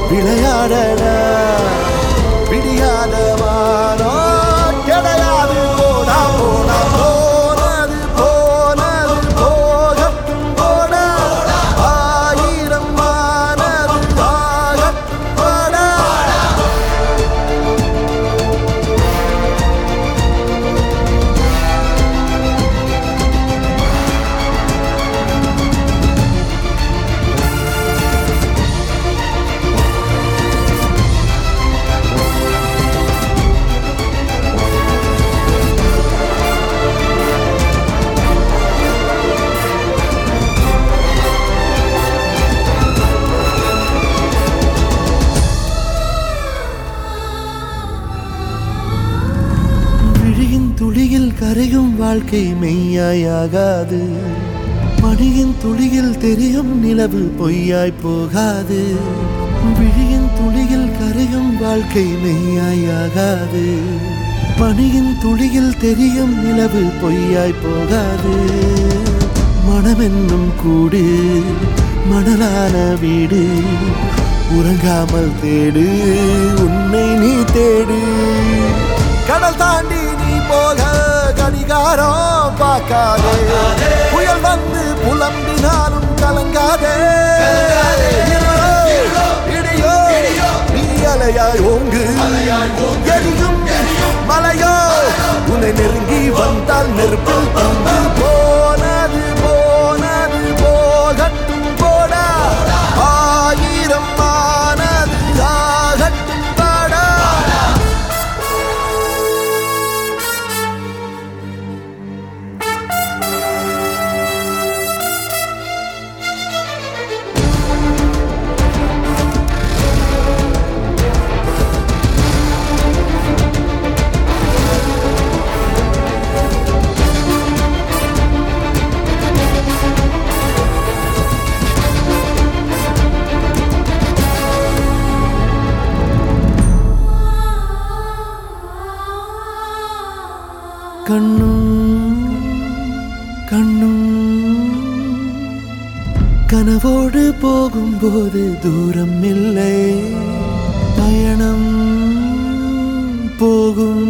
விளையாடடா விடியாத வானோ கிடையாது போடா போடா போனது போனது போகட்டும் போடா ஆயிரம் மானது ஆகட்டும் போடா விழியின் துளியில் கரையும் வாழ்க்கை மெய்யாயாகாது மணியின் துளியில் தெரியும் நிலவு பொய்யாய் போகாது விழியின் துளியில் கரையும் வாழ்க்கை மெய்யாயாகாது மணியின் துளியில் தெரியும் நிலவு பொய்யாய் போகாது மனமென்னும் கூடு மணலான வீடு உறங்காமல் தேடு உன்னை நீ தேடு கடல் தாண்டி நீ போக கடிகாரம் பார்க்காதே புயல் வந்து புலம்பினாலும் கலங்காதே இருளோ, இடியோ நீ அலையாய் ஓங்கு எரியும் மலையோ உன்னை நெருங்கி வந்தால் நெருப்பில் தந்து போனது போனது போகட்டும் போடா ஆயிரம் ஆனது ஆகட்டும் பாடா கண்ணும் கண்ணும் கனவோடு போகும்போது தூரம் இல்லை பயணம் போகும்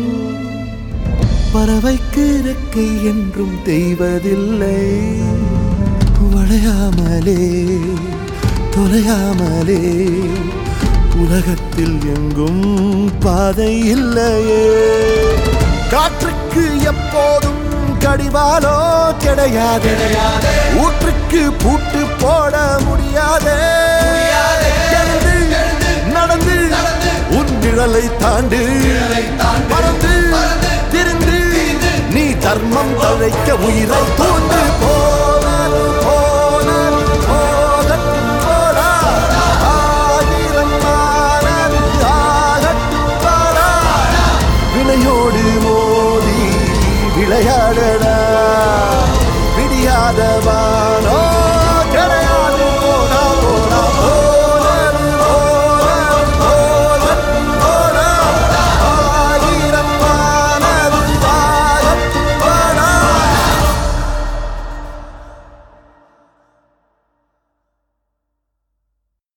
பறவைக்கு இறக்கை என்றும் தெய்வதில்லை வளையாமலே தொலையாமலே உலகத்தில் எங்கும் பாதை இல்லையே காற்றுக்கு எப்போதும் கடிவாளோ கிடையாது ஊற்றுக்கு பூட்டு போட முடியாதே எழுந்து, நடந்து உன் நிழலை தாண்டு பறந்து திரிந்து நீ தர்மம் தழைக்க உயிரை தூண்டு போனது போனது போகட்டும் போடா ஆயிரம் ஆனது ஆகட்டும் பாடா வினையோடு மோதி விளையாடடா